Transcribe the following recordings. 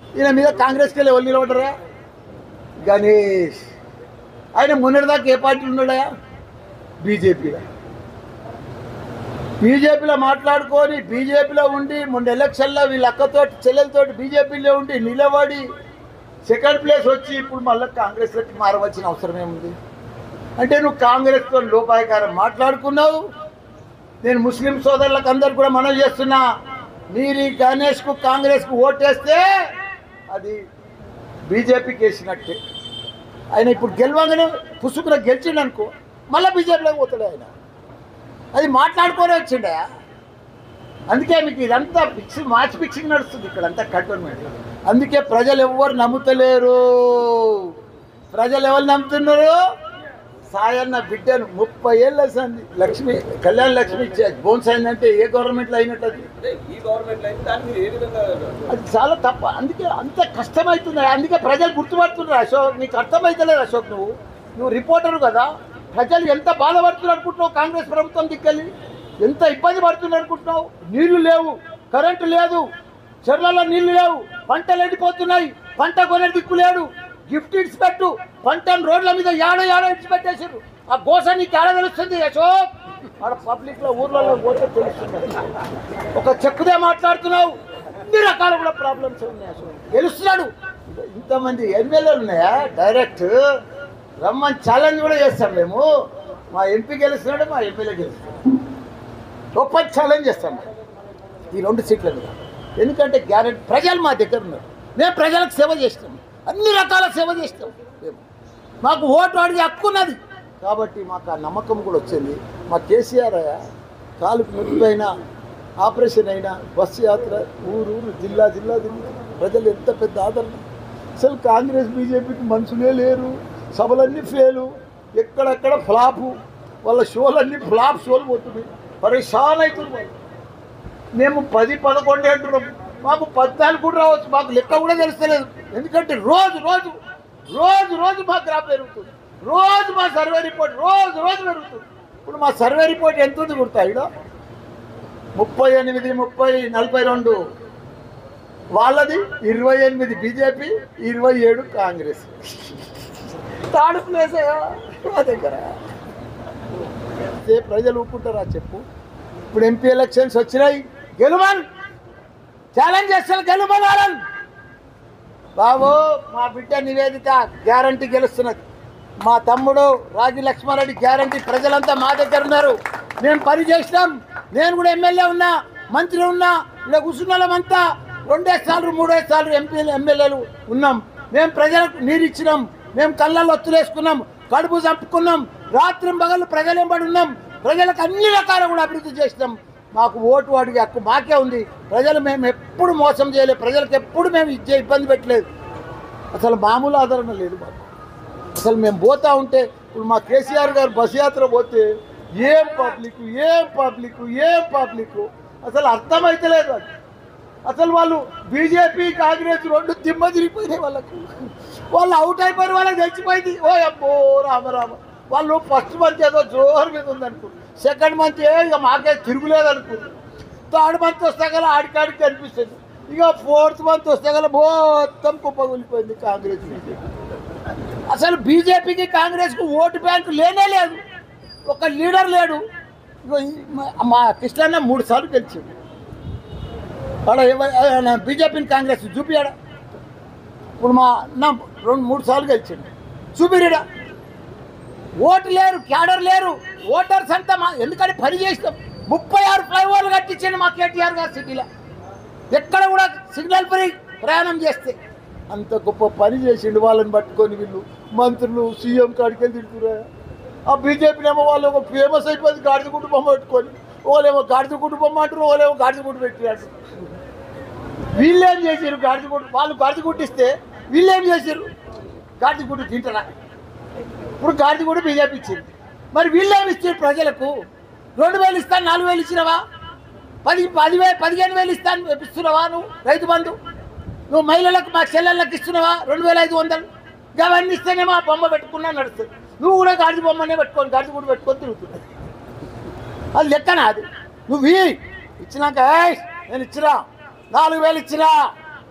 ఈయన మీద కాంగ్రెస్కి వెళ్ళి ఎవరు నిలబడ్డరా గణేష్ ఆయన మొన్నటిదాకా ఏ పార్టీ ఉన్నాడా బీజేపీలో బీజేపీలో మాట్లాడుకొని బీజేపీలో ఉండి మొన్న ఎలక్షన్లో వీళ్ళ అక్కతోటి చెల్లెలతోటి బీజేపీలో ఉండి నిలబడి సెకండ్ ప్లేస్ వచ్చి ఇప్పుడు మళ్ళీ కాంగ్రెస్లోకి మారవలసిన అవసరం ఏముంది అంటే నువ్వు కాంగ్రెస్తో లోపాయకారం మాట్లాడుకున్నావు నేను ముస్లిం సోదరులకు అందరు కూడా మనవి చేస్తున్నా మీరు ఈ గణేష్కు కాంగ్రెస్కు ఓటేస్తే అది బీజేపీకి వేసినట్టే ఆయన ఇప్పుడు గెలవగానే పుసుకున గెలిచిండు అనుకో మళ్ళీ బీజేపీలోకి పోతాడు ఆయన అది మాట్లాడుకొని వచ్చిండే అందుకే మీకు ఇదంతా ఫిక్సింగ్ మ్యాచ్ ఫిక్సింగ్ నడుస్తుంది ఇక్కడ అంతా కంటోన్మెంట్ అందుకే ప్రజలు ఎవ్వరు నమ్ముతలేరు ప్రజలు ఎవరు నమ్ముతున్నారు సాయన్న బిడ్డను ముప్పై ఏళ్ళు సంది లక్ష్మి కళ్యాణ లక్ష్మి ఇచ్చే బోన్స్ అయిందంటే ఏ గవర్నమెంట్లో అయినట్టు అది అంటే ఈ గవర్నమెంట్ అయితే దాన్ని మీరు ఏ విధంగా అది చాలా తప్ప అందుకే అంత కష్టమవుతుంది అందుకే ప్రజలు గుర్తుపడుతున్నారు అశోక్ నీకు అర్థమవుతలేదు అశోక్ నువ్వు నువ్వు రిపోర్టర్ కదా ప్రజలు ఎంత బాధపడుతున్నారు అనుకుంటున్నావు కాంగ్రెస్ ప్రభుత్వం దిక్కలి ఎంత ఇబ్బంది పడుతున్నారు అనుకుంటున్నావు నీళ్లు లేవు కరెంటు లేదు చెర్లలో నీళ్లు లేవు పంటలు ఎండిపోతున్నాయి పంట కొనే దిక్కు లేడు గిఫ్ట్ ఇడ్స్ పెట్టు పంటను రోడ్ల మీద యాడో యాడో ఇడ్చి పెట్టేసారు ఆ గోస నీకు ఏడ తెలుస్తుంది అశోక్ ఆడ పబ్లిక్ లో ఊర్లలో పోతే తెలుస్తుంది ఒక చెక్కుదే మాట్లాడుతున్నావు అన్ని రకాల కూడా ప్రాబ్లమ్స్ ఉన్నాయి అసలు గెలుస్తున్నాడు ఇంతమంది ఎమ్మెల్యేలు ఉన్నాయా డైరెక్ట్ రమ్మని ఛాలెంజ్ కూడా చేస్తాం మేము మా ఎంపీ గెలుస్తున్నాడు మా ఎమ్మెల్యే గెలుస్తున్నాడు గొప్ప ఛాలెంజ్ చేస్తాం మేము. ఈ రెండు సీట్ల మీద ఎందుకంటే గ్యారెంటీ ప్రజలు మా దగ్గర ఉన్నారు మేము ప్రజలకు సేవ చేస్తాం అన్ని రకాల సేవ చేస్తాం మేము మాకు ఓటు అడిగే హక్కు ఉన్నది కాబట్టి మాకు ఆ నమ్మకం కూడా వచ్చింది మా కేసీఆర్ అయ్యా కాలుకు నొప్పిపోయినా ఆపరేషన్ అయినా బస్సు యాత్ర ఊరు ఊరు జిల్లా జిల్లా తిరిగి ప్రజలు ఎంత పెద్ద ఆదరణ అసలు కాంగ్రెస్ బీజేపీకి మనుషులే లేరు సభలన్నీ ఫెయిలు ఎక్కడెక్కడ ఫ్లాపు వాళ్ళ షోలన్నీ ఫ్లాప్ షోలు పోతున్నాయి పరేషాన్ అవుతుంది వాళ్ళు మేము పది పదకొండు అంటున్నాం మాకు పద్నాలుగు కూడా రావచ్చు మాకు లెక్క కూడా తెలుస్తలేదు ఎందుకంటే రోజు రోజు రోజు రోజు మా గ్రాఫ్ పెరుగుతుంది రోజు మా సర్వే రిపోర్ట్ రోజు రోజు పెరుగుతుంది ఇప్పుడు మా సర్వే రిపోర్ట్ ఎంత ఉంది గుర్తా ఇక్కడ ముప్పై ఎనిమిది ముప్పై నలభై రెండు వాళ్ళది ఇరవై ఎనిమిది బీజేపీ ఇరవై ఏడు కాంగ్రెస్ థర్డ్ ప్లేస్ మా దగ్గర ఏ ప్రజలు ఊపుకుంటారా చెప్పు ఇప్పుడు ఎంపీ ఎలక్షన్స్ వచ్చినాయి గెలుమన్ ఛాలెంజ్ చేస్తారు గెలుమనాలని బాబు మా బిడ్డ నివేదిక గ్యారంటీ గెలుస్తున్నది మా తమ్ముడు రాజు లక్ష్మారెడ్డి గ్యారంటీ ప్రజలంతా మా దగ్గర ఉన్నారు మేము పని చేసినాం నేను కూడా ఎమ్మెల్యే ఉన్నా మంత్రి ఉన్నా ఇలా కూర్చున్నామంతా రెండేసార్లు మూడేసార్లు ఎంపీలు ఎమ్మెల్యేలు ఉన్నాం మేము ప్రజలకు నీరు ఇచ్చినాం మేము కళ్ళల్లో ఒత్తులేసుకున్నాం కడుపు చంపుకున్నాం రాత్రి పగలు ప్రజలు ఎంబడి ఉన్నాం ప్రజలకు అన్ని రకాల కూడా అభివృద్ధి చేసినాం మాకు ఓటు అడిగే హక్కు మాకే ఉంది ప్రజలు మేము ఎప్పుడు మోసం చేయలేదు ప్రజలకు ఎప్పుడు మేము ఇచ్చే ఇబ్బంది పెట్టలేదు అసలు మామూలు ఆదరణ లేదు మాకు అసలు మేము పోతా ఉంటే ఇప్పుడు మా కేసీఆర్ గారు బస్ యాత్ర పోతే ఏం పబ్లిక్ ఏం పబ్లిక్ ఏం పబ్లిక్ అసలు అర్థమైతలేదు అది అసలు వాళ్ళు బీజేపీ కాంగ్రెస్ రెండు దిమ్మ తిరిగిపోయినాయి వాళ్ళకు వాళ్ళు అవుట్ అయిపోయిన వాళ్ళకి తెచ్చిపోయింది ఓ అబ్బో రామరామ వాళ్ళు ఫస్ట్ మంత్ ఏదో జోరు మీద ఉందనుకో సెకండ్ మంత్ ఏ ఇక మాకే తిరుగులేదు అనుకో థర్డ్ మంత్ వస్తే గల ఆడికాడికి కనిపిస్తుంది ఇక ఫోర్త్ మంత్ వస్తే గల మొత్తం కుప్పగొలిపోయింది కాంగ్రెస్ బీజేపీ అసలు బీజేపీకి కాంగ్రెస్కి ఓటు బ్యాంకు లేనే లేదు ఒక లీడర్ లేడు ఇగో ఈ- మా- మా కృష్ణన్న మూడు సార్లు గెలిచింది ఆడ బీజేపీని కాంగ్రెస్ చూపియాడ ఇప్పుడు మా నా రెండు మూడు సార్లు గెలిచిండు చూపిరిడా ఓటు లేరు క్యాడర్ లేరు ఓటర్స్ అంతా మా ఎందుకంటే పని చేసినాం ముప్పై ఆరు ఫ్లైఓవర్లు కట్టించండి మా కేటీఆర్ గారు సిటీలో ఎక్కడ కూడా సిగ్నల్ ఫ్రీ ప్రయాణం చేస్తే అంత గొప్ప పని చేసిండు వాళ్ళని పట్టుకొని వీళ్ళు మంత్రులు సీఎం కాడికి వెళ్ళి తిడుతురా ఆ బీజేపీనేమో వాళ్ళు ఒక ఫేమస్ అయిపోయింది గాడిద కుటుంబం పెట్టుకొని వాళ్ళేమో గాడిద కుటుంబం అంటారు వాళ్ళేమో గాడిద గుడ్డు పెట్టినారు వీళ్ళేం చేసారు గాడిద గుడ్డు వాళ్ళు గాడిద గుడ్డు ఇస్తే వీళ్ళేం చేశారు గాడిద గుడ్డు తింటారా ఇప్పుడు గాడిద కూడా బీజేపీ ఇచ్చింది మరి వీళ్ళేమి ఇచ్చారు ప్రజలకు రెండు వేలు ఇస్తాను నాలుగు వేలు ఇచ్చినవా పది పదివేలు పదిహేను వేలు ఇస్తాను ఇస్తున్నావా నువ్వు రైతు బంధు నువ్వు మహిళలకు మా చెల్లెళ్ళకి ఇస్తున్నావా రెండు వేల ఐదు వందలు అవన్నీ ఇస్తేనేమో ఆ బొమ్మ పెట్టుకున్నా నడుస్తుంది నువ్వు కూడా గాడిద బొమ్మనే పెట్టుకొని గాడిద కూడా పెట్టుకొని తిరుగుతున్నావు అది లెక్కనా అది నువ్వు ఇయ్యి. ఇచ్చినాక "ఏయ్, నేను ఇచ్చినా నాలుగు వేలు ఇచ్చినా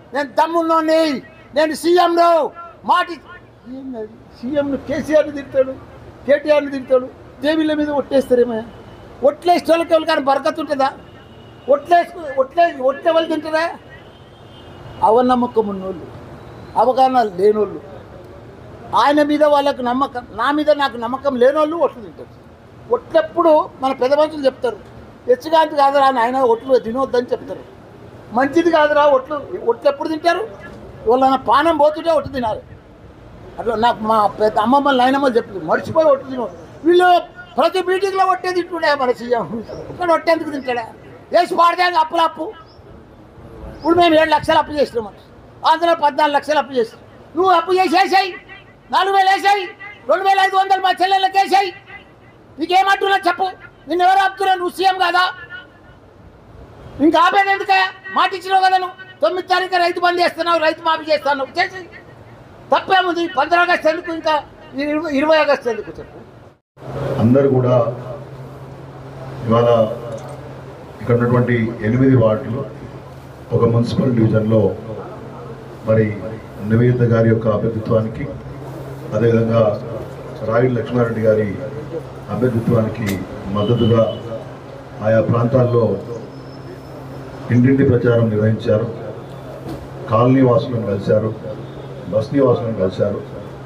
నేను తమ్మున్నోని నేను సీఎంను మాటి ఏంది సీఎంను కేసీఆర్ని తిడతాడు కేటీఆర్ని తిడతాడు దేవిల మీద ఒట్టేస్తారేమో ఒట్లేస్తే వాళ్ళకి ఎవరు కానీ బరకత్ ఉంటుందా ఒట్లేసుకు ఒట్లే ఒట్లే వాళ్ళు తింటారా అవనమ్మకం ఉన్నోళ్ళు అవగాహన లేనోళ్ళు ఆయన మీద వాళ్ళకు నమ్మకం నా మీద నాకు నమ్మకం లేనోళ్ళు ఒట్లు తింటారు ఒట్లెప్పుడు మన పెద్ద మనుషులు చెప్తారు హెచ్చుగాంతి కాదురా ఆయన ఒట్లు తినొద్దని చెప్తారు మంచిది కాదురా ఒట్లు ఒట్లు ఎప్పుడు తింటారు వాళ్ళ పానం పోతుంటే ఒట్టు తినాలి అట్లా నాకు మా పెద్ద అమ్మమ్మ నాయనమ్మ చెప్పింది మర్చిపోయి ఒట్టు తిన వీళ్ళు ప్రతి మీటింగ్లో ఒట్టే తింటుండే మన సీఎం ఇక్కడ ఒట్టేందుకు తింటాడా వేసి పాడదే అప్పులు అప్పు ఇప్పుడు మేము ఏడు లక్షలు అప్పు చేసినాం అందులో పద్నాలుగు లక్షలు అప్పు చేసినాం నువ్వు అప్పు చేసి వేసాయి నాలుగు వేలు వేసాయి రెండు వేల ఐదు వందలు మా చెల్లెళ్ళకి వేసాయి నీకేమంటున్నా చెప్పు నిన్ను ఎవరు ఆపుతున్నా నువ్వు సీఎం కాదా ఇంకా ఆపేది ఎందుకే మాట ఇచ్చినావు కదా నువ్వు తొమ్మిది తారీఖు రైతు బంద్ చేస్తున్నావు రైతు మాఫీ చేస్తాను చేసి తప్పేముంది పంద్ర ఆగస్టు ఎందుకు ఇంకా ఇరవై ఇరవై ఆగస్టు ఎందుకు చెప్పు అందరూ కూడా ఇవాళ ఇక్కడ ఉన్నటువంటి ఎనిమిది వార్డులు ఒక మున్సిపల్ డివిజన్లో మరి నివేదిత గారి యొక్క అభ్యర్థిత్వానికి అదేవిధంగా రాయుడు లక్ష్మారెడ్డి గారి అభ్యర్థిత్వానికి మద్దతుగా ఆయా ప్రాంతాల్లో ఇంటింటి ప్రచారం నిర్వహించారు కాలనీ వాసులను కలిశారు బస్తీ వాసులను కలిశారు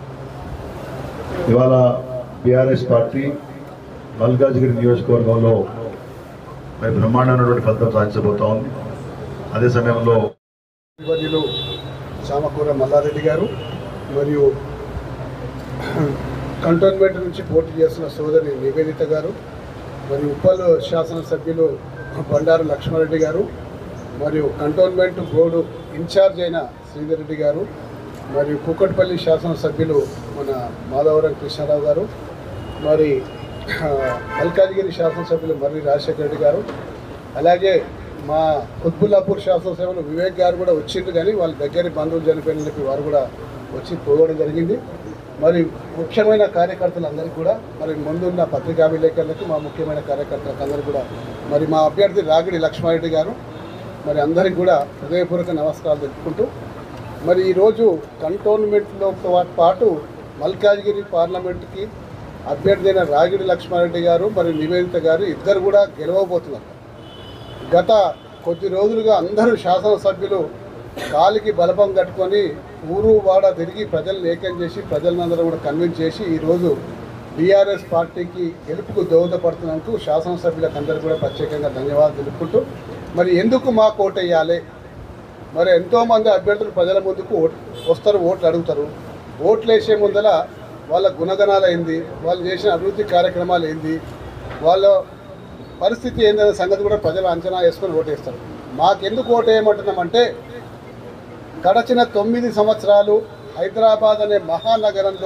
ఇవాళ బీఆర్ఎస్ పార్టీ మల్కాజ్గిరి నియోజకవర్గంలో మరి బ్రహ్మాండమైనటువంటి ఫలితం సాధించబోతా ఉంది అదే సమయంలో వర్యులు చామకూర మల్లారెడ్డి గారు మరియు కంటోన్మెంట్ నుంచి పోటీ చేస్తున్న సోదరి నివేదిత గారు మరియు ఉప్పల్ శాసనసభ్యులు బండారు లక్ష్మారెడ్డి గారు మరియు కంటోన్మెంట్ బోర్డు ఇన్ఛార్జ్ అయిన శ్రీధర్ రెడ్డి గారు మరియు కూకట్పల్లి శాసనసభ్యులు మన మాధవరం కృష్ణారావు గారు మరి ఆ, మల్కాజ్గిరి శాసనసభ్యులు మర్రి రాజశేఖర రెడ్డి గారు అలాగే మా కుత్బుల్లాపూర్ శాసనసభ్యులు వివేక్ గారు కూడా వచ్చిండ్రు కానీ వాళ్ళ దగ్గర బంధువులు చనిపోయిన చెప్పి వారు కూడా వచ్చి పోవడం జరిగింది మరి ముఖ్యమైన కార్యకర్తలందరికీ కూడా మరి ముందున్న పత్రికా విలేకరులకు మా ముఖ్యమైన కార్యకర్తలకు అందరికీ కూడా మరి మా అభ్యర్థి రాగిడి లక్ష్మారెడ్డి గారు మరి అందరికీ కూడా హృదయపూర్వక నమస్కారాలు తెలుపుకుంటూ మరి ఈరోజు కంటోన్మెంట్లో పాటు మల్కాజ్గిరి పార్లమెంట్కి అభ్యర్థి అయిన రాగిడి లక్ష్మారెడ్డి గారు మరియు నివేదిత గారు ఇద్దరు కూడా గెలవబోతున్నారు గత కొద్ది రోజులుగా అందరూ శాసనసభ్యులు కాలికి బలపం కట్టుకొని ఊరు వాడ తిరిగి ప్రజలను ఏకం చేసి ప్రజలందరూ కూడా కన్విన్స్ చేసి ఈరోజు బీఆర్ఎస్ పార్టీకి గెలుపుకు దోహదపడుతున్నందుకు శాసనసభ్యులకు అందరూ కూడా ప్రత్యేకంగా ధన్యవాదాలు తెలుపుకుంటూ మరి ఎందుకు మా కోటేయాలి మరి ఎంతోమంది అభ్యర్థులు ప్రజల ముందుకు ఓట్ వస్తారు ఓట్లు అడుగుతారు ఓట్లు వేసే ముందల వాళ్ళ గుణగణాలు ఏంది వాళ్ళు చేసిన అభివృద్ధి కార్యక్రమాలు ఏంది వాళ్ళ పరిస్థితి ఏందనే సంగతి కూడా ప్రజలు అంచనా వేసుకొని ఓటేస్తారు మాకెందుకు ఓటేయమంటున్నామంటే గడచిన తొమ్మిది సంవత్సరాలు హైదరాబాద్ అనే మహానగరంలో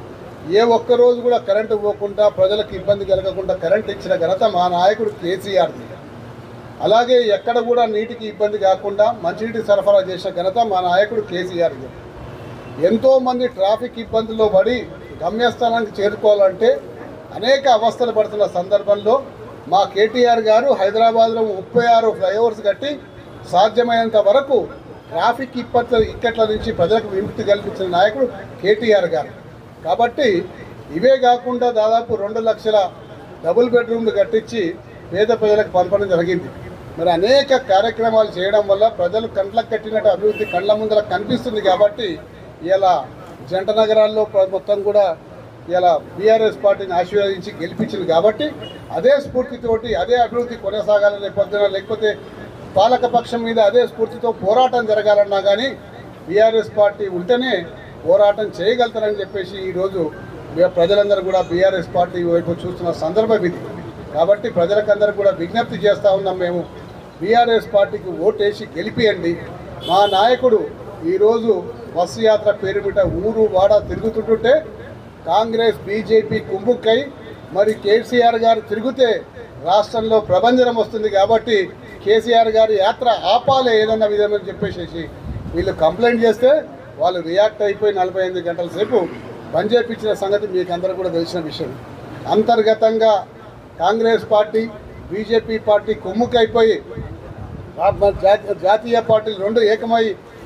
ఏ ఒక్క రోజు కూడా కరెంటు పోకుండా ప్రజలకు ఇబ్బంది కలగకుండా కరెంట్ ఇచ్చిన ఘనత మా నాయకుడు కేసీఆర్ది అలాగే ఎక్కడ కూడా నీటికి ఇబ్బంది కాకుండా మంచినీటి సరఫరా చేసిన ఘనత మా నాయకుడు కేసీఆర్ది ఎంతోమంది ట్రాఫిక్ ఇబ్బందుల్లో పడి గమ్యస్థానానికి చేరుకోవాలంటే అనేక అవస్థలు పడుతున్న సందర్భంలో మా కేటీఆర్ గారు హైదరాబాద్లో ముప్పై ఆరు ఫ్లైఓవర్స్ కట్టి సాధ్యమైనంత వరకు ట్రాఫిక్ ఇప్పట్ల ఇక్కట్ల నుంచి ప్రజలకు విముక్తి కల్పించిన నాయకుడు కేటీఆర్ గారు కాబట్టి ఇవే కాకుండా దాదాపు రెండు లక్షల డబుల్ బెడ్రూమ్లు కట్టించి పేద ప్రజలకు పంపడం జరిగింది మరి అనేక కార్యక్రమాలు చేయడం వల్ల ప్రజలు కండ్లకు కట్టినట్టు అభివృద్ధి కళ్ళ ముందర కనిపిస్తుంది కాబట్టి ఇలా జంట నగరాల్లో ప్ర- మొత్తం కూడా ఇలా బీఆర్ఎస్ పార్టీని ఆశీర్వదించి గెలిపించింది కాబట్టి అదే స్ఫూర్తితోటి అదే అభివృద్ధి కొనసాగాలని పొద్దున లేకపోతే పాలకపక్షం మీద అదే స్ఫూర్తితో పోరాటం జరగాలన్నా కానీ బీఆర్ఎస్ పార్టీ ఉంటేనే పోరాటం చేయగలుగుతారని చెప్పేసి ఈరోజు బి- ప్రజలందరూ కూడా బీఆర్ఎస్ పార్టీ వైపు చూస్తున్న సందర్భం ఇది కాబట్టి ప్రజలకందరూ కూడా విజ్ఞప్తి చేస్తూ ఉన్నాం మేము బీఆర్ఎస్ పార్టీకి ఓటేసి గెలిపియండి మా నాయకుడు ఈరోజు బస్సు యాత్ర పేరు మీద ఊరు వాడ తిరుగుతుంటుంటే కాంగ్రెస్ బీజేపీ కుంభుక్కై మరి కేసీఆర్ గారు తిరిగితే రాష్ట్రంలో ప్రభంజనం వస్తుంది కాబట్టి కేసీఆర్ గారి యాత్ర ఆపాలే ఏదన్న విధంగా చెప్పేసేసి వీళ్ళు కంప్లైంట్ చేస్తే వాళ్ళు రియాక్ట్ అయిపోయి నలభై ఎనిమిది గంటల సేపు బంద్ చేయించిన సంగతి మీకు అందరూ కూడా తెలిసిన విషయం అంతర్గతంగా కాంగ్రెస్ పార్టీ బీజేపీ పార్టీ కుమ్ముకైపోయి రా- మన జా- జాతీయ పార్టీలు రెండు ఏకమై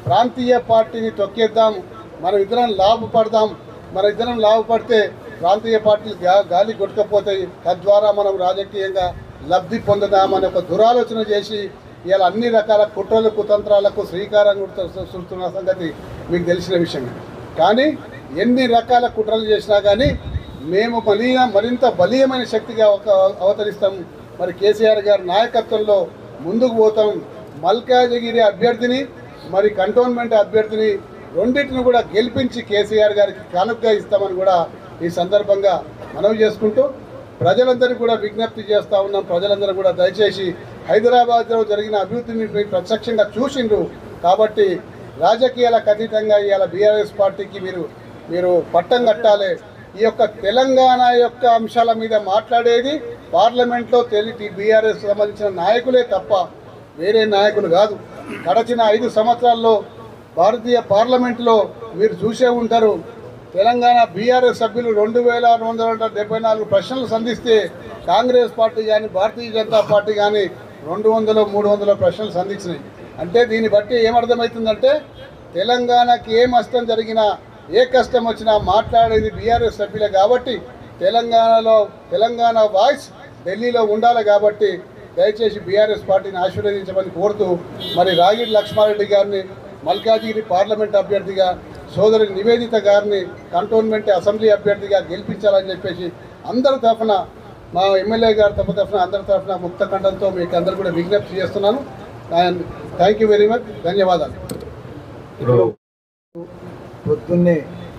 ప్రాంతీయ పార్టీని తొక్కేద్దాం మనం ఇద్దరం లాభపడదాం మన ఇద్దరం లాభపడితే ప్రాంతీయ పార్టీలు గా గాలి కొట్టుకపోతాయి తద్వారా మనం రాజకీయంగా లబ్ధి పొందుదామని ఒక దురాలోచన చేసి ఇలా అన్ని రకాల కుట్రలు కుతంత్రాలకు శ్రీకారం చుడుతూ- చుడుతున్న సంగతి మీకు తెలిసిన విషయమే కానీ ఎన్ని రకాల కుట్రలు చేసినా కానీ మేము బలీయ మరింత బలీయమైన శక్తిగా ఒక అవతరిస్తాం మరి కేసీఆర్ గారి నాయకత్వంలో ముందుకు పోతాం మల్కాజగిరి అభ్యర్థిని మరి కంటోన్మెంట్ అభ్యర్థిని రెండింటిని కూడా గెలిపించి కేసీఆర్ గారికి కానుకగా ఇస్తామని కూడా ఈ సందర్భంగా మనవి చేసుకుంటూ ప్రజలందరికీ కూడా విజ్ఞప్తి చేస్తూ ఉన్నాం ప్రజలందరూ కూడా దయచేసి హైదరాబాద్లో జరిగిన అభివృద్ధిని మీరు ప్రత్యక్షంగా చూసిండ్రు కాబట్టి రాజకీయాలకు అతీతంగా ఇవాళ బీఆర్ఎస్ పార్టీకి మీరు మీరు పట్టం కట్టాలి ఈ యొక్క తెలంగాణ యొక్క అంశాల మీద మాట్లాడేది పార్లమెంట్లో తెలిసి బీఆర్ఎస్ సంబంధించిన నాయకులే తప్ప వేరే నాయకులు కాదు గడచిన ఐదు సంవత్సరాల్లో భారతీయ పార్లమెంట్లో మీరు చూసే ఉంటారు తెలంగాణ బీఆర్ఎస్ సభ్యులు రెండు వేల రెండు వందల డెబ్బై నాలుగు ప్రశ్నలు సంధిస్తే కాంగ్రెస్ పార్టీ కానీ భారతీయ జనతా పార్టీ కానీ రెండు వందలు మూడు వందల ప్రశ్నలు సంధించినాయి అంటే దీన్ని బట్టి ఏమర్థమవుతుందంటే తెలంగాణకి ఏ నష్టం జరిగినా ఏ కష్టం వచ్చినా మాట్లాడేది బీఆర్ఎస్ సభ్యులే కాబట్టి తెలంగాణలో తెలంగాణ వాయిస్ ఢిల్లీలో ఉండాలి కాబట్టి దయచేసి బీఆర్ఎస్ పార్టీని ఆశీర్వదించమని కోరుతూ మరి రాగిడి లక్ష్మారెడ్డి గారిని మల్కాజిగిరి పార్లమెంట్ అభ్యర్థిగా సోదరి నివేదిత గారిని కంటోన్మెంట్ అసెంబ్లీ అభ్యర్థిగా గెలిపించాలని చెప్పేసి అందరి తరఫున మా ఎమ్మెల్యే గారి తరఫు తరఫున అందరి తరఫున ముక్త ఖండంతో మీకు అందరు కూడా విజ్ఞప్తి చేస్తున్నాను and thank you very much ధన్యవాదాలు ఇప్పుడు పొద్దున్నే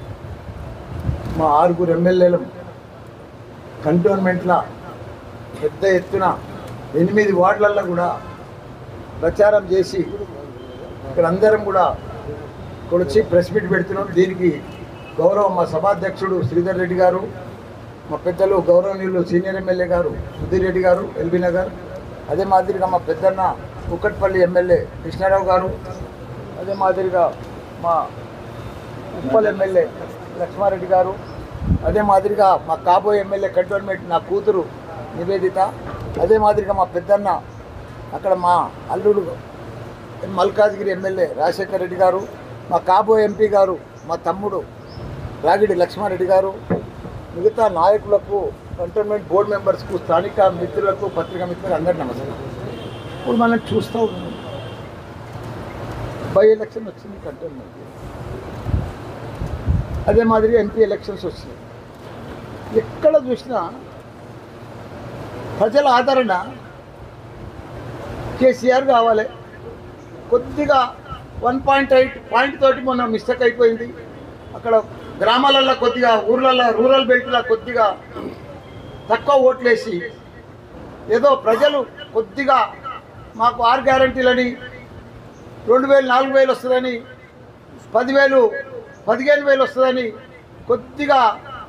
మా ఆరుగురు ఎమ్మెల్యేలు కంటోన్మెంట్ల పెద్ద ఎత్తున ఎనిమిది వార్డులలో కూడా ప్రచారం చేసి ఇక్కడ అందరం కూడా ఇక్కడ వచ్చి ప్రెస్ మీట్ పెడుతున్నాం దీనికి గౌరవ మా సభాధ్యక్షుడు శ్రీధర్ రెడ్డి గారు మా పెద్దలు గౌరవనీయులు సీనియర్ ఎమ్మెల్యే గారు సుధీర్ రెడ్డి గారు ఎల్బీ నగర్ అదే మాదిరిగా మా పెద్దన్న కుక్కట్పల్లి ఎమ్మెల్యే కృష్ణారావు గారు అదే మాదిరిగా మా ఉప్పల్ ఎమ్మెల్యే లక్ష్మారెడ్డి గారు అదే మాదిరిగా మా కాబోయే ఎమ్మెల్యే కంటోన్మెంట్ నా కూతురు నివేదిత అదే మాదిరిగా మా పెద్దన్న అక్కడ మా అల్లుడు మల్కాజ్గిరి ఎమ్మెల్యే రాజశేఖర్ రెడ్డి గారు మా కాబోయే ఎంపీ గారు మా తమ్ముడు రాగిడి లక్ష్మారెడ్డి గారు మిగతా నాయకులకు కంటోన్మెంట్ బోర్డు మెంబర్స్కు స్థానిక మిత్రులకు పత్రికా మిత్రులకు అందరికీ నమస్కారం ఇప్పుడు మనం చూస్తూ ఉన్నాం బై ఎలక్షన్ వచ్చింది కంటోన్మెంట్ అదే మాదిరిగా ఎంపీ ఎలక్షన్స్ వచ్చినాయి ఎక్కడ చూసినా ప్రజల ఆదరణ కేసీఆర్ కావాలి కొద్దిగా వన్ పాయింట్ ఎయిట్ పాయింట్ తోటి మొన్న మిస్టేక్ అయిపోయింది అక్కడ గ్రామాలలో కొద్దిగా ఊర్లలో రూరల్ బెల్ట్లో కొద్దిగా తక్కువ ఓట్లేసి ఏదో ప్రజలు కొద్దిగా మాకు ఆరు గ్యారంటీలని రెండు వేలు నాలుగు వేలు వస్తుందని పదివేలు పదిహేను వేలు వస్తుందని కొద్దిగా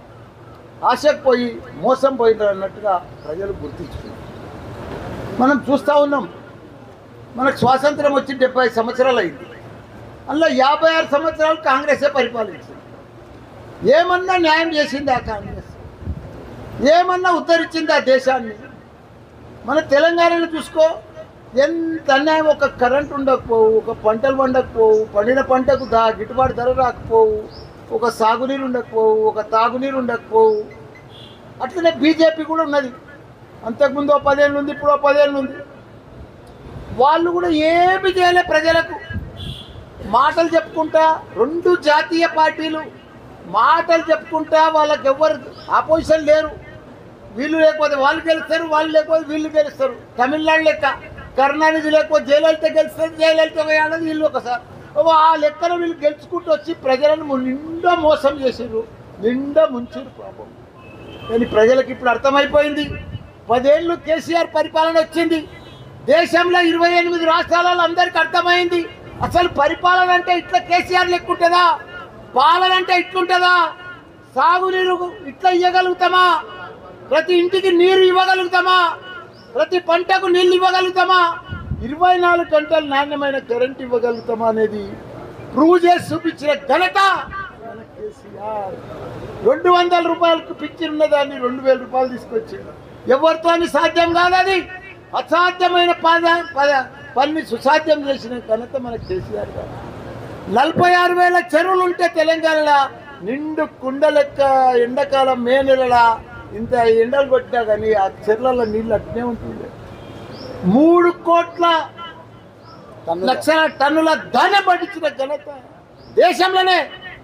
ఆశకు పోయి మోసం పోయినారు అన్నట్టుగా ప్రజలు గుర్తించుకున్నారు మనం చూస్తూ ఉన్నాం మనకు స్వాతంత్రం వచ్చి డెబ్బై సంవత్సరాలు అయింది అందులో యాభై ఆరు సంవత్సరాలు కాంగ్రెసే పరిపాలించింది ఏమన్నా న్యాయం చేసింది ఆ కాంగ్రెస్ ఏమన్నా ఉద్ధరించింది ఆ దేశాన్ని మన తెలంగాణలో చూసుకో ఎంత అన్యాయం ఒక కరెంట్ ఉండకపోవు ఒక పంటలు పండకపోవు పండిన పంటకు దా గిట్టుబాటు ధర రాకపోవు ఒక సాగునీరు ఉండకపోవు ఒక తాగునీరు ఉండకపోవు అట్లనే బీజేపీ కూడా ఉన్నది అంతకుముందు ఓ పదేళ్ళు ఉంది ఇప్పుడు ఓ పదేళ్ళు ఉంది వాళ్ళు కూడా ఏమి చేయలే ప్రజలకు మాటలు చెప్పుకుంటా రెండు జాతీయ పార్టీలు మాటలు చెప్పుకుంటా వాళ్ళకి ఎవ్వరు ఆపోజిషన్ లేరు వీళ్ళు లేకపోతే వాళ్ళు గెలుస్తారు వాళ్ళు లేకపోతే వీళ్ళు గెలుస్తారు తమిళనాడు లెక్క కరుణానిధి లేకపోతే జయలలిత గెలుస్తుంది జయలలిత వేయాలని వీళ్ళు ఒకసారి ఓ ఆ లెక్కన వీళ్ళు గెలుచుకుంటూ వచ్చి ప్రజలను ము- నిండా మోసం చేసిర్రు నిండా ముంచిరు పాపం కానీ ప్రజలకు ఇప్పుడు అర్థమైపోయింది పదేళ్ళు కేసీఆర్ పరిపాలన వచ్చింది దేశంలో ఇరవై ఎనిమిది రాష్ట్రాలలో అందరికీ అర్థమైంది అసలు పరిపాలన అంటే ఇట్లా కేసీఆర్ లెక్కుంటుందా పాలన అంటే ఇట్లుంటుందా సాగునీరు ఇట్లా ఇవ్వగలుగుతామా ప్రతి ఇంటికి నీరు ఇవ్వగలుగుతామా ప్రతి పంటకు నీళ్ళు ఇవ్వగలుగుతామా ఇరవై నాలుగు గంటలు నాణ్యమైన కరెంట్ ఇవ్వగలుగుతామా అనేది ప్రూవ్ చేసి చూపించిన ఘనత మన కేసీఆర్ రెండు వందల రూపాయలకు పిక్చర్ ఉన్నదాన్ని రెండు వేల రూపాయలు తీసుకొచ్చిండు ఎవరితో సాధ్యం కాదది అసాధ్యమైన పద పద పని సుసాధ్యం చేసిన ఘనత మన కేసీఆర్ గారు నలభై ఆరు వేల చెరువులు ఉంటే తెలంగాణలో నిండు కుండ లెక్క ఎండాకాలం మే నెలల ఇంత ఎండలు కొట్టినా కానీ ఆ చెర్లలో నీళ్ళు అట్నే ఉంటుంది మూడు కోట్ల టన్నుల. లక్షల టన్నుల ధాన్యం పండించిన ఘనత దేశంలోనే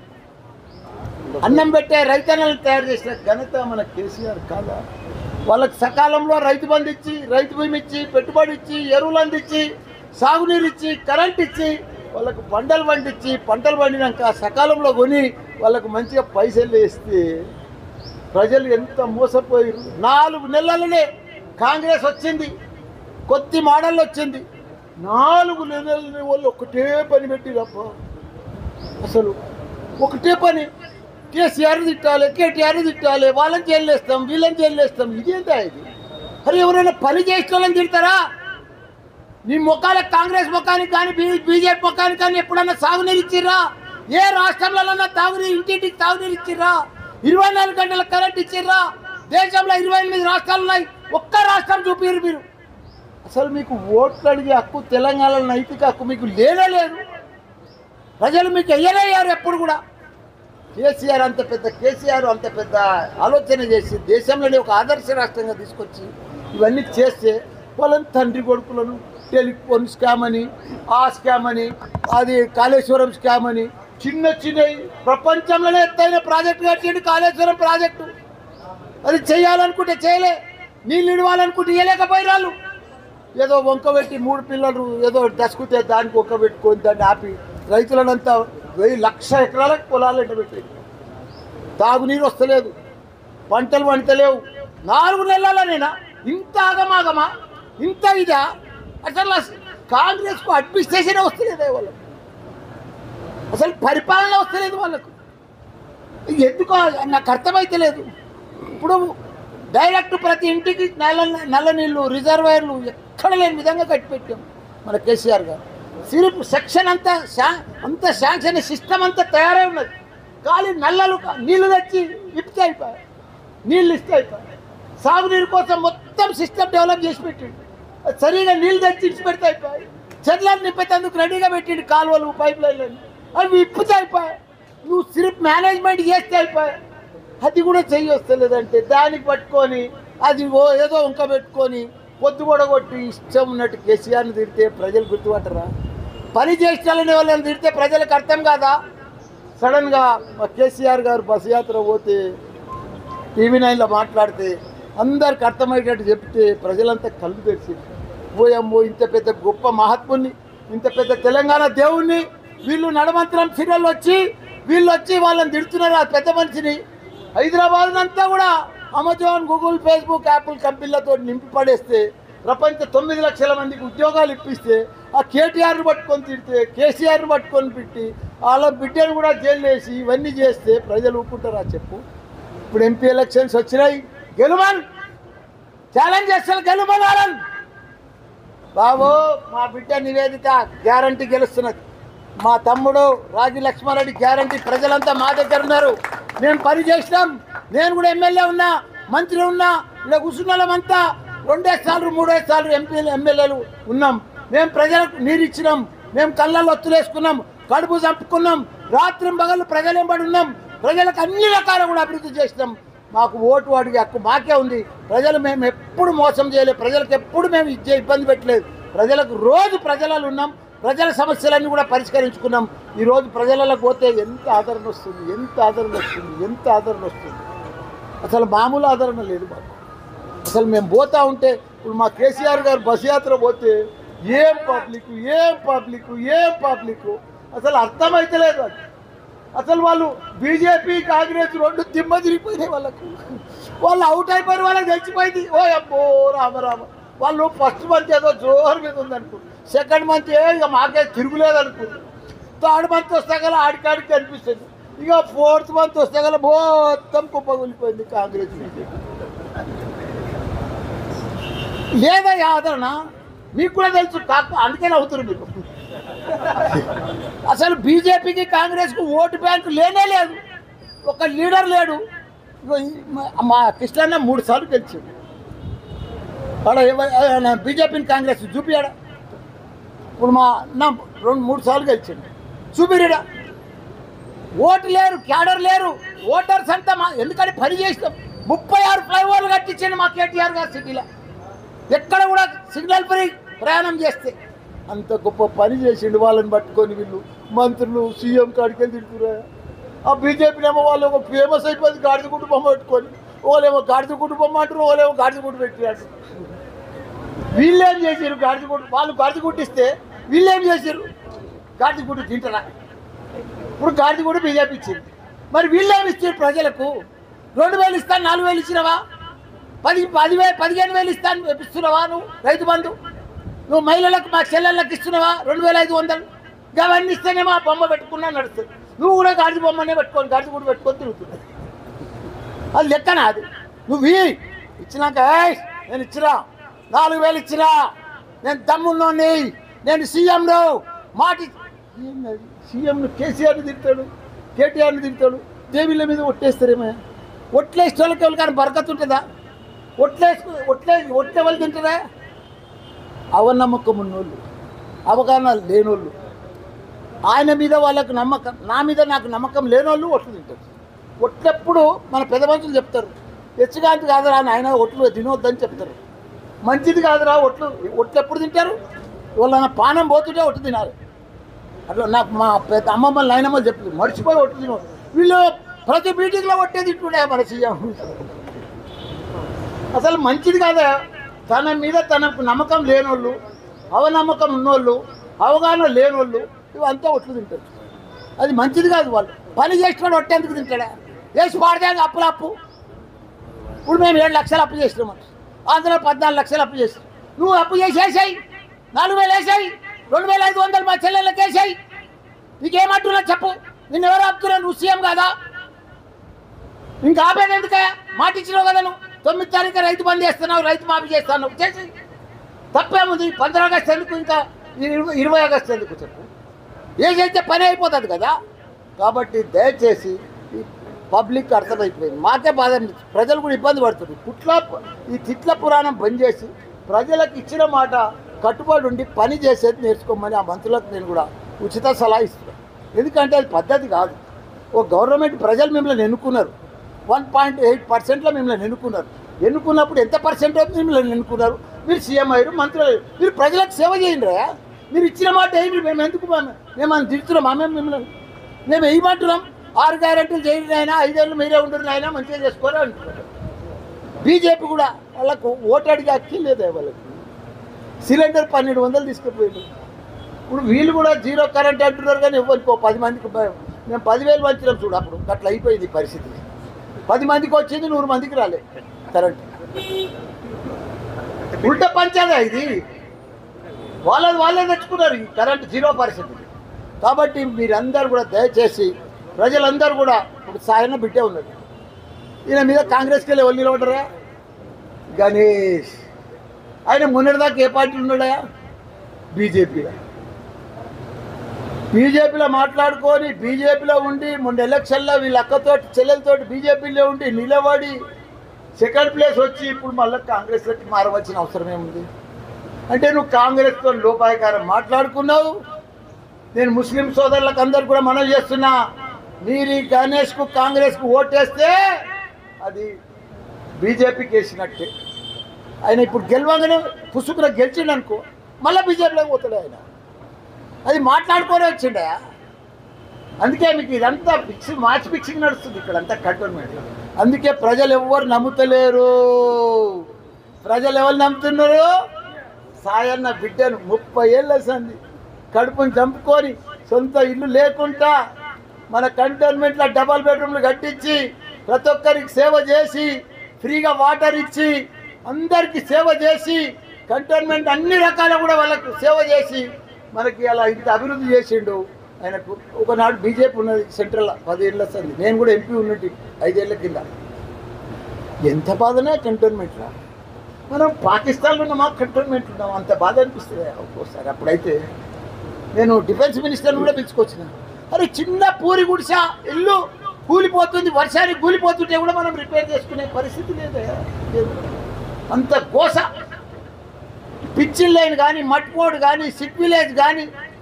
అన్నం పెట్టే రైతన్నలను తయారు చేసిన ఘనత మన కేసీఆర్ కాదా వాళ్ళకి సకాలంలో రైతు బంధు ఇచ్చి రైతు భూమి ఇచ్చి పెట్టుబడి ఇచ్చి ఎరువులు అందించి సాగునీరు ఇచ్చి కరెంట్ ఇచ్చి వాళ్ళకు పంటలు పండించి పంటలు పండినాక సకాలంలో కొని వాళ్ళకు మంచిగా పైసలు వేస్తే ప్రజలు ఎంత మోసపోయారు నాలుగు నెలలనే కాంగ్రెస్ వచ్చింది కొద్ది మోడల్ వచ్చింది నాలుగు నెలల వాళ్ళు ఒకటే పని పెట్టిరప్ప అసలు ఒకటే పని కేసీఆర్ తిట్టాలి కేటీఆర్ తిట్టాలి వాళ్ళని జైలేస్తాం వీళ్ళని జైలేస్తాం ఇదేంటా ఇది అరే ఎవరైనా పని చేసిన వాళ్ళని తిడతారా నీ ముఖాలకు కాంగ్రెస్ ముఖానికి కానీ బీజేపీ ముఖానికి కానీ ఎప్పుడన్నా సాగునీరు ఇచ్చిర్రా ఏ రాష్ట్రంలోనన్నా తాగునీరు ఇంటింటికి తాగునీరు ఇచ్చిర్రా ఇరవై నాలుగు గంటల కరెంట్ ఇచ్చిర్రా దేశంలో ఇరవై ఎనిమిది రాష్ట్రాలు ఉన్నాయి ఒక్క రాష్ట్రం చూపిరు మీరు అసలు మీకు ఓట్లు అడిగే హక్కు తెలంగాణలో నైతిక హక్కు మీకు లేనే లేదు ప్రజలు మీకు ఎయ్యలేయారు ఎప్పుడు కూడా కేసీఆర్ అంత పెద్ద కేసీఆర్ అంత పెద్ద ఆలోచన చేసి దేశంలోనే ఒక ఆదర్శ రాష్ట్రంగా తీసుకొచ్చి ఇవన్నీ చేస్తే వాళ్ళని తండ్రి కొడుకులను టెలిఫోన్ స్కామ్ అని ఆ స్కామ్ అని అది కాళేశ్వరం స్కామ్ అని చిన్న చిన్నవి ప్రపంచంలోనే ఎత్తైన ప్రాజెక్టు కట్టిండు కాళేశ్వరం ప్రాజెక్టు అది చేయాలనుకుంటే చేయలే నీళ్ళు ఇడవాలనుకుంటే ఇవ్వలేకపోయి వాళ్ళు ఏదో వంక పెట్టి మూడు పిల్లలు ఏదో దసుకుతే దానికి వంక పెట్టుకొని దాన్ని ఆపి రైతులనంతా వెయ్యి లక్ష ఎకరాలకు పొలాలు ఎండబెట్టి తాగునీరు వస్తలేదు పంటలు పంటలేవు నాలుగు నెలలనేనా ఇంత ఆగమాగమా ఇంత ఇదా అసలు కాంగ్రెస్కు అడ్మినిస్ట్రేషన్ వస్తలేదే వాళ్ళకు అసలు పరిపాలన వస్తలేదు వాళ్ళకు ఎందుకో నాకు అర్థమైతే లేదు ఇప్పుడు డైరెక్ట్ ప్రతి ఇంటికి నల్ల నల్ల నీళ్ళు రిజర్వాయర్లు ఎక్కడ లేని విధంగా కట్టిపెట్టాం మన కేసీఆర్ గారు సిరిప్ సెక్షన్ అంతా శా అంత శాంక్షన్ సిస్టమ్ అంతా తయారై ఉన్నది ఖాళీ నల్లలు కా- నీళ్లు తెచ్చి ఇప్పితే అయిపోయాయి నీళ్ళు ఇస్తే అయిపోయాయి సాగునీరు కోసం మొత్తం సిస్టమ్ డెవలప్ చేసి పెట్టిండు అది సరిగా నీళ్ళు తెచ్చి ఇచ్చి పెడితే అయిపోయాయి చెట్లను నింపేందుకు రెడీగా పెట్టిండు కాలువలు పైప్ లైన్లు అవి ఇప్పితే అయిపోయాయి నువ్వు సిరిప్ మేనేజ్మెంట్ చేస్తే అయిపోయాయి అది కూడా చెయ్యి వస్తలేదంటే దానికి పట్టుకొని అది ఓ ఏదో వంక పెట్టుకొని పొద్దు కూడా కొట్టి ఇష్టం ఉన్నట్టు కేసీఆర్ని తిడితే ప్రజలు గుర్తుపట్టరా పని చేసేయాలనే వాళ్ళని తిడితే ప్రజలకు అర్థం కాదా సడన్గా మా కేసీఆర్ గారు బస్ యాత్ర పోతే టీవీ నైన్లో మాట్లాడితే అందరికి అర్థమయ్యేటట్టు చెప్తే ప్రజలంతా కళ్ళు తెరిచి పోయమ్మో ఇంత పెద్ద గొప్ప మహాత్ముని ఇంత పెద్ద తెలంగాణ దేవుణ్ణి వీళ్ళు నడమంత్రం సీరియల్ వచ్చి వీళ్ళు వచ్చి వాళ్ళని తిడుతున్నారు ఆ పెద్ద మనిషిని హైదరాబాద్ అంతా కూడా అమెజాన్ గూగుల్ ఫేస్బుక్ యాపిల్ కంపెనీలతో నింపి పడేస్తే ప్రపంచ తొమ్మిది లక్షల మందికి ఉద్యోగాలు ఇప్పిస్తే ఆ కేటీఆర్ని పట్టుకొని తిడితే కేసీఆర్ని పట్టుకొని పెట్టి వాళ్ళ బిడ్డను కూడా జైలు వేసి ఇవన్నీ చేస్తే ప్రజలు ఊపుకుంటారా చెప్పు ఇప్పుడు ఎంపీ ఎలక్షన్స్ వచ్చినాయి గెలుమన్ ఛాలెంజ్ చేస్తారు గెలుమనారన్ బాబు మా బిడ్డ నివేదిత గ్యారంటీ గెలుస్తున్నది మా తమ్ముడు రాజు లక్ష్మారెడ్డి గ్యారంటీ ప్రజలంతా మా దగ్గర ఉన్నారు మేము పని చేసినాం నేను కూడా ఎమ్మెల్యే ఉన్నా మంత్రి ఉన్నా ఇలా కూర్చున్నామంతా రెండే సార్లు మూడే సార్లు ఎంపీ ఎమ్మెల్యేలు ఉన్నాం మేము ప్రజలకు నీరు ఇచ్చినాం మేము కళ్ళల్లో ఒత్తులేసుకున్నాం కడుపు చంపుకున్నాం రాత్రి పగలు ప్రజలు ఎంబడి ఉన్నాం ప్రజలకు అన్ని రకాల కూడా అభివృద్ధి చేసినాం మాకు ఓటు అడిగే హక్కు మాకే ఉంది ప్రజలు మేము ఎప్పుడు మోసం చేయలేదు ప్రజలకు ఎప్పుడు మేము ఇచ్చే ఇబ్బంది పెట్టలేదు ప్రజలకు రోజు ప్రజలలో ఉన్నాం ప్రజల సమస్యలన్నీ కూడా పరిష్కరించుకున్నాం ఈ రోజు ప్రజలకు పోతే ఎంత ఆదరణ వస్తుంది ఎంత ఆదరణ వస్తుంది ఎంత ఆదరణ వస్తుంది అసలు మామూలు ఆదరణ లేదు మాకు అసలు మేము పోతా ఉంటే ఇప్పుడు మా కేసీఆర్ గారు బస్ యాత్ర పోతే ఏం పబ్లిక్ ఏం పబ్లిక్ ఏం పబ్లిక్ అసలు అర్థమైతలేదు అది అసలు వాళ్ళు బీజేపీ కాంగ్రెస్ రెండు దిమ్మ తిరిగిపోయినాయి వాళ్ళకు వాళ్ళు అవుట్ అయిపోయిన వాళ్ళకి తెలిసిపోయింది ఓ అబ్బో రామ రామ వాళ్ళు ఫస్ట్ మంత్ ఏదో జోరు మీద ఉందనుకో సెకండ్ మంత్ ఏ ఇక మాకే తిరుగులేదు అనుకో థర్డ్ మంత్ వస్తే గల ఆడికాడికి కనిపిస్తుంది ఇక ఫోర్త్ మంత్ వస్తే గల మొత్తం కుప్పగొలిపోయింది కాంగ్రెస్ బీజేపీ లేదయ్యా ఆదరణ మీకు కూడా తెలుసు కాక అందుకే నవ్వుతున్నారు మీకు అసలు బీజేపీకి కాంగ్రెస్కు ఓటు బ్యాంకు లేనే లేదు ఒక లీడర్ లేడు ఇగో ఈ మా- మా కృష్ణన్న మూడు సార్లు గెలిచాడు వాడు బీజేపీని కాంగ్రెస్ చూపియాడా ఇప్పుడు మా అన్న రెండు మూడు సార్లు గెలిచాడు చూపిరిడా ఓటు లేరు క్యాడర్ లేరు ఓటర్స్ అంతా మా ఎందుకంటే పని చేసినాం ముప్పై ఆరు ఫ్లైఓవర్లు కట్టించండి మా కేటీఆర్ గారు సిటీలో ఎక్కడ కూడా సిగ్నల్ ఫ్రీ ప్రయాణం చేస్తే అంత గొప్ప పని చేసిండు వాళ్ళని పట్టుకొని వీళ్ళు మంత్రులు సీఎం కాడికి వెళ్ళి తింటురా ఆ బీజేపీనేమో వాళ్ళు ఒక ఫేమస్ అయిపోయింది గాడిద కుటుంబం పట్టుకొని వాళ్ళేమో గాడిద కుటుంబం అంటారు వాళ్ళేమో గాడిద కుటుంబం పెట్టినట్టు వీళ్ళేం చేసారు గాడిద కుట్టు వాళ్ళు గాడిద కుట్టిస్తే వీళ్ళేం చేసారు గాడిద కుట్టు తింటారా ఇప్పుడు గాడిద కూడా బీజేపీ ఇచ్చింది మరి వీళ్ళేమి ఇచ్చారు ప్రజలకు రెండు వేలు ఇస్తాను నాలుగు వేలు ఇచ్చినవా పది పదివేలు పదిహేను వేలు ఇస్తాను ఇస్తున్నావా నువ్వు రైతు బంధు నువ్వు మహిళలకు మా చెల్లెళ్ళకి ఇస్తున్నావా రెండు వేల ఐదు వందలు అవన్నీ ఇస్తేనే మా బొమ్మ పెట్టుకున్నా నడుస్తుంది నువ్వు కూడా గాడిద బొమ్మనే పెట్టుకొని గాడిద కూడా పెట్టుకొని తిరుగుతున్నావు అది లెక్కనా అది నువ్వు ఇయ్యి. ఇచ్చినాక "ఏయ్, నేను ఇచ్చినా నాలుగు వేలు ఇచ్చినా నేను తమ్మున్నోని నేను సీఎంను మాటి ఏంది సీఎంను కేసీఆర్ని తిడతాడు కేటీఆర్ని తిడతాడు దేవిళ్ళ మీద ఒట్టేస్తారేమో ఒట్లేసి వాళ్ళకి ఎవరికైనా బరకత్ ఉంటుందా ఒట్లేసుకు ఒట్లే ఒట్లే వాళ్ళు తింటారా అవనమ్మకం ఉన్నోళ్ళు అవగాహన లేనోళ్ళు ఆయన మీద వాళ్ళకు నమ్మకం నా మీద నాకు నమ్మకం లేనోళ్ళు ఒట్లు తింటారు ఒట్లెప్పుడు మన పెద్ద మనుషులు చెప్తారు హెచ్చుగాంతి కాదురా ఆయన ఒట్లు తినొద్దని చెప్తారు మంచిది కాదురా ఒట్లు ఒట్లు ఎప్పుడు తింటారు వాళ్ళ పానం పోతుంటే ఒట్టు తినాలి అట్లా నాకు మా పెద్ద అమ్మమ్మ నాయనమ్మ చెప్తుంది మర్చిపోయి ఒట్టు తిన వీళ్ళు ప్రతి మీటింగ్లో ఒట్టే తింటుండే మన సీఎం అసలు మంచిది కాదా తన మీద తనకు నమ్మకం లేనోళ్ళు అవనమ్మకం ఉన్నోళ్ళు అవగాహన లేనోళ్ళు ఇవంతా ఒట్లు తింటారు అది మంచిది కాదు వాళ్ళు పని చేసినాడు ఒట్టేందుకు తింటాడా వేసి పాడితే అప్పులు అప్పు ఇప్పుడు మేము ఏడు లక్షలు అప్పు చేసినాం అందులో పద్నాలుగు లక్షలు అప్పు చేసినాం నువ్వు అప్పు చేసి వేసాయి నాలుగు వేలు వేసాయి రెండు వేల ఐదు వందలు మా చెల్లెళ్ళకి వేసాయి నీకేమంటున్నా చెప్పు నిన్ను ఎవరు ఆపుతున్నా నువ్వు సీఎం కాదా ఇంకా ఆపేది ఎందుక మాట ఇచ్చినావు కదా నువ్వు తొమ్మిది తారీఖు రైతు బంద్ చేస్తున్నావు రైతు మాఫీ చేస్తాను చేసి తప్పేముంది పంద్ర ఆగస్టు ఎందుకు ఇంకా ఇరవై ఇరవై ఆగస్టు ఎందుకు చెప్పు ఏ చేస్తే పని అయిపోతుంది కదా కాబట్టి దయచేసి ఈ పబ్లిక్ అర్థమైపోయింది మాకే బాధ అనిపించింది. ప్రజలు కూడా ఇబ్బంది పడుతుంది కుట్ల ఈ తిట్ల పురాణం బంద్ చేసి ప్రజలకు ఇచ్చిన మాట కట్టుబడి ఉండి పని చేసేది నేర్చుకోమని ఆ మంత్రులకు నేను కూడా ఉచిత సలహా ఇస్తున్నాను ఎందుకంటే అది పద్ధతి కాదు ఓ గవర్నమెంట్ ప్రజలు మిమ్మల్ని ఎన్నుకున్నారు వన్ పాయింట్ ఎయిట్ పర్సెంట్లో మిమ్మల్ని ఎన్నుకున్నారు ఎన్నుకున్నప్పుడు ఎంత పర్సెంట్ మిమ్మల్ని ఎన్నుకున్నారు మీరు సీఎం అయ్యారు మంత్రులు అయ్యారు మీరు ప్రజలకు సేవ చేయండి రా మీరు ఇచ్చిన మాట ఏంటి మేము ఎందుకు మేము మేము అని తిడుతున్నాం మేము మిమ్మల్ని మేము వేయమంటున్నాం ఆరు గ్యారెంటీలు చేయండి అయినా ఐదేళ్ళు మీరే ఉండరు అయినా మంచిగా చేసుకోరు అంటున్నారు బీజేపీ కూడా వాళ్ళకు ఓటు అడిగే హక్కి లేదా వాళ్ళకి సిలిండర్ పన్నెండు వందలు తీసుకుపోయింది ఇప్పుడు వీళ్ళు కూడా జీరో కరెంట్ అంటున్నారు కానీ ఎవరికి పది మందికి భయం. మేము పదివేలు వంచినాం చూడు అప్పుడు అట్లా అయిపోయింది ఈ పరిస్థితి పది మందికి వచ్చింది నూరు మందికి రాలే కరెంట్ ఉల్టా పంచాదా ఇది వాళ్ళది వాళ్ళే తెచ్చుకున్నారు ఈ కరెంట్ జీరో పరిస్థితి కాబట్టి మీరందరూ కూడా దయచేసి ప్రజలందరూ కూడా ఇప్పుడు సాయన బిడ్డే ఉన్నది ఈయన మీద కాంగ్రెస్కి వెళ్ళి ఎవరు నిలబడరా గణేష్ ఆయన మొన్నటిదాకా ఏ పార్టీ ఉన్నాడా బీజేపీలో బీజేపీలో మాట్లాడుకొని బీజేపీలో ఉండి మొన్న ఎలక్షన్లో వీళ్ళ అక్కతోటి చెల్లెలతోటి బీజేపీలో ఉండి నిలబడి సెకండ్ ప్లేస్ వచ్చి ఇప్పుడు మళ్ళీ కాంగ్రెస్లోకి మారవలసిన అవసరం ఏముంది అంటే నువ్వు కాంగ్రెస్తో లోపాయకారం మాట్లాడుకున్నావు నేను ముస్లిం సోదరులకు అందరు కూడా మనం చేస్తున్నా మీరు ఈ గణేష్కు కాంగ్రెస్కు ఓటేస్తే అది బీజేపీకి వేసినట్టే ఆయన ఇప్పుడు గెలవగానే పుసుకున గెలిచిండు అనుకో మళ్ళీ బీజేపీలోకి పోతాడు ఆయన అది మాట్లాడుకొని వచ్చిండే అందుకే మీకు ఇదంతా ఫిక్సింగ్ మ్యాచ్ ఫిక్సింగ్ నడుస్తుంది ఇక్కడ అంతా కంటోన్మెంట్ అందుకే ప్రజలు ఎవ్వరు నమ్ముతలేరు ప్రజలు ఎవరు నమ్ముతున్నారు సాయన్న బిడ్డను ముప్పై ఏళ్ళు సంది కడుపుని చంపుకొని సొంత ఇల్లు లేకుండా మన కంటోన్మెంట్లో డబల్ బెడ్రూమ్లు కట్టించి ప్రతి ఒక్కరికి సేవ చేసి ఫ్రీగా వాటర్ ఇచ్చి అందరికి సేవ చేసి కంటోన్మెంట్ అన్ని రకాల కూడా వాళ్ళకు సేవ చేసి మనకి అలా ఇంత అభివృద్ధి చేసిండు ఆయనకు ఒకనాడు బీజేపీ ఉన్నది సెంట్రల్ పదేళ్ళ సంది నేను కూడా ఎంపీ ఉన్నట్టు ఐదేళ్ల కింద ఎంత బాధనే కంటోన్మెంట్లో మనం పాకిస్తాన్లో ఉన్నామా కంటోన్మెంట్ ఉన్నాం అంత బాధ అనిపిస్తుంది ఒక్కోసారి అప్పుడైతే నేను డిఫెన్స్ మినిస్టర్ని కూడా పిలుచుకొచ్చిన అరే చిన్న పూరి గుడిసా ఇల్లు కూలిపోతుంది వర్షానికి కూలిపోతుంటే కూడా మనం రిపేర్ చేసుకునే పరిస్థితి లేదే లేదు అంత గోస పిచ్చిల్ లైన్ కానీ మట్పోడ్ కానీ సిట్ విలేజ్ కానీ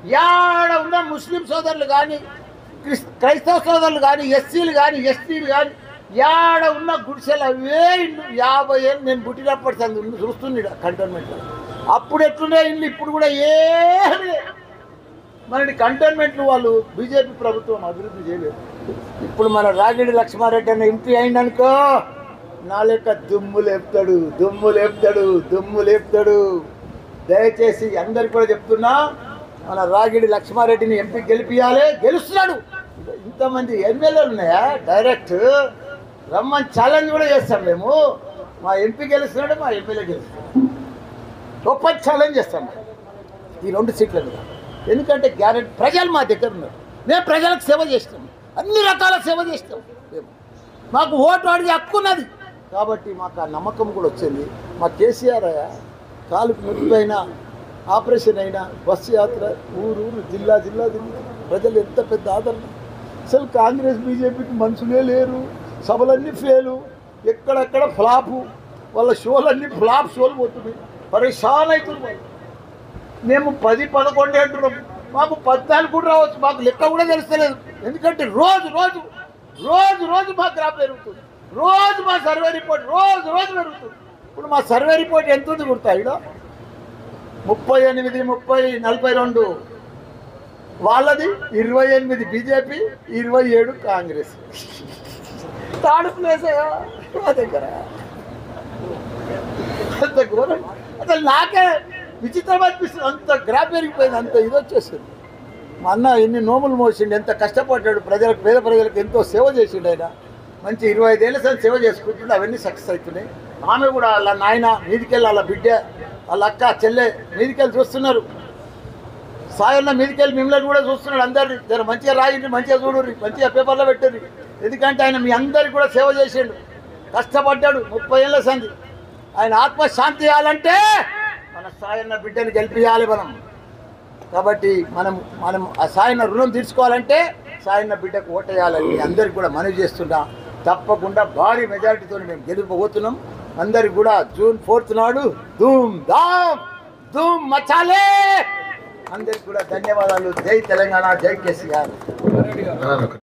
యాడ ఉన్న ముస్లిం సోదరులు కానీ క్రిస్ క్రైస్తవ సోదరులు కానీ ఎస్సీలు కానీ ఎస్టీలు కానీ యాడ ఉన్న గుడిసెలు అవే ఇల్లు యాభై ఏళ్ళు నేను పుట్టినప్పటి సంది చూస్తున్నాడు కంటోన్మెంట్లో అప్పుడు ఎట్లుండే ఇల్లు ఇప్పుడు కూడా ఏమి లేవు. మరి కంటోన్మెంట్లు వాళ్ళు బీజేపీ ప్రభుత్వం అభివృద్ధి చేయలేదు ఇప్పుడు మన రాగిడి లక్ష్మారెడ్డి అన్న ఎంపీ అయిందనుకో నా లెక్క దుమ్ము లేపుతాడు దుమ్ము లేపుతాడు దుమ్ము లేపుతాడు దయచేసి అందరికి కూడా చెప్తున్నా మన రాగిడి లక్ష్మారెడ్డిని ఎంపీ గెలిపియాలి గెలుస్తున్నాడు ఇంతమంది ఎమ్మెల్యేలు ఉన్నాయా డైరెక్ట్ రమ్మని ఛాలెంజ్ కూడా చేస్తాం మేము మా ఎంపీ గెలుస్తున్నాడు మా ఎమ్మెల్యే గెలుస్తున్నాడు గొప్ప ఛాలెంజ్ చేస్తాం ఈ రెండు సీట్ల మీద ఎందుకంటే గ్యారెంటీ ప్రజలు మా దగ్గర ఉన్నారు మేము ప్రజలకు సేవ చేస్తాం అన్ని రకాల సేవ చేస్తాం మేము మాకు ఓటు అడిగే హక్కు ఉన్నది కాబట్టి మాకు ఆ నమ్మకం కూడా వచ్చింది మా కేసీఆర్ అయ్యా కాలుకు నొప్పిపోయినా ఆపరేషన్ అయినా బస్సు యాత్ర ఊరు ఊరు జిల్లా జిల్లా తిరిగి ప్రజలు ఎంత పెద్ద ఆదరణ అసలు కాంగ్రెస్ బీజేపీకి మనుషులే లేరు సభలన్నీ ఫెయిలు ఎక్కడెక్కడ ఫ్లాపు వాళ్ళ షోలన్నీ ఫ్లాప్ షోలు పోతున్నాయి పరేషాన్ అవుతుంది వాళ్ళు మేము పది పదకొండు అంటున్నాం మాకు పద్నాలుగు కూడా రావచ్చు మాకు లెక్క కూడా తెలుస్తలేదు ఎందుకంటే రోజు రోజు రోజు రోజు మా గ్రాఫ్ పెరుగుతుంది రోజు మా సర్వే రిపోర్ట్ రోజు రోజు పెరుగుతుంది ఇప్పుడు మా సర్వే రిపోర్ట్ ఎంత ఉంది గుర్తా ఇక్కడ ముప్పై ఎనిమిది ముప్పై నలభై రెండు వాళ్ళది ఇరవై ఎనిమిది బీజేపీ ఇరవై ఏడు కాంగ్రెస్ థర్డ్ ప్లేస్ మా దగ్గర అంత ఘోరం అసలు నాకే విచిత్రం అనిపిస్తుంది అంత గ్రాఫ్ పెరిగిపోయింది అంత ఇది వచ్చేసింది మా అన్న ఎన్ని నోములు మోసిండు ఎంత కష్టపడ్డాడు ప్రజలకు పేద ప్రజలకు ఎంతో సేవ చేసిండు ఆయన మంచి ఇరవై ఐదేళ్ళ సార్ సేవ చేసుకుంటుండే అవన్నీ సక్సెస్ అవుతున్నాయి ఆమె కూడా వాళ్ళ నాయన మీదికెళ్ళి వాళ్ళ బిడ్డ వాళ్ళ అక్క చెల్లె మీదికెళ్ళి చూస్తున్నారు సాయన్న మీదికెళ్ళి మిమ్మల్ని కూడా చూస్తున్నాడు అందరిని జర మంచిగా రాయండి మంచిగా చూడుర్రి మంచిగా పేపర్లో పెట్టుర్రి ఎందుకంటే ఆయన మీ అందరికి కూడా సేవ చేసిండు కష్టపడ్డాడు ముప్పై ఏళ్ళ సంది ఆయన ఆత్మ శాంతి చేయాలంటే మన సాయన్న బిడ్డని గెలిపియాలి మనం కాబట్టి మనం మనం ఆ సాయన్న రుణం తీర్చుకోవాలంటే సాయన్న బిడ్డకు ఓటేయాలని మీ అందరికి కూడా మనవి చేస్తున్నా తప్పకుండా భారీ మెజారిటీతో మేము గెలిపబోతున్నాం అందరికి కూడా జూన్ ఫోర్త్ నాడు ధూమ్ ధామ్ ధూమ్ మచాలే అందరికి కూడా ధన్యవాదాలు జై తెలంగాణ జై కేసీఆర్ రెడ్డి గారు